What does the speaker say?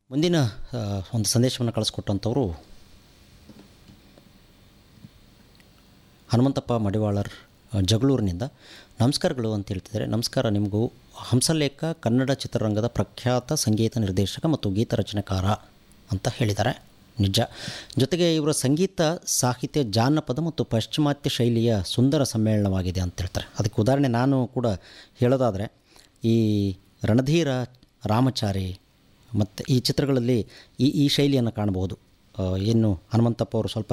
ಮುಂದಿನ ಆ, ಒಂದು ಸಂದೇಶವನ್ನು ಕಳಿಸ್ಕೊಟ್ಟಂಥವರು ಹನುಮಂತಪ್ಪ ಮಡಿವಾಳರ್ ಆ, ಜಗಳೂರಿನಿಂದ ನಮಸ್ಕಾರಗಳು ಅಂತ ಹೇಳ್ತಿದ್ದಾರೆ ನಮಸ್ಕಾರ ನಿಮಗೂ ಹಂಸಲೇಖ ಕನ್ನಡ ಚಿತ್ರರಂಗದ ಪ್ರಖ್ಯಾತ ಸಂಗೀತ ನಿರ್ದೇಶಕ ಮತ್ತು ಗೀತ ರಚನೆಕಾರ ಅಂತ ಹೇಳಿದ್ದಾರೆ ನಿಜ ಜೊತೆಗೆ ಇವರ ಸಂಗೀತ ಸಾಹಿತ್ಯ ಜಾನಪದ ಮತ್ತು ಪಾಶ್ಚಿಮಾತ್ಯ ಶೈಲಿಯ ಸುಂದರ ಸಮ್ಮೇಳನವಾಗಿದೆ ಅಂತ ಹೇಳ್ತಾರೆ ಅದಕ್ಕೆ ಉದಾಹರಣೆ ನಾನು ಕೂಡ ಹೇಳೋದಾದರೆ ಈ ರಣಧೀರ ರಾಮಚಾರಿ ಮತ್ತು ಈ ಚಿತ್ರಗಳಲ್ಲಿ ಈ ಈ ಶೈಲಿಯನ್ನು ಕಾಣಬಹುದು ಆ, ಇನ್ನು ಹನುಮಂತಪ್ಪ ಅವರು ಸ್ವಲ್ಪ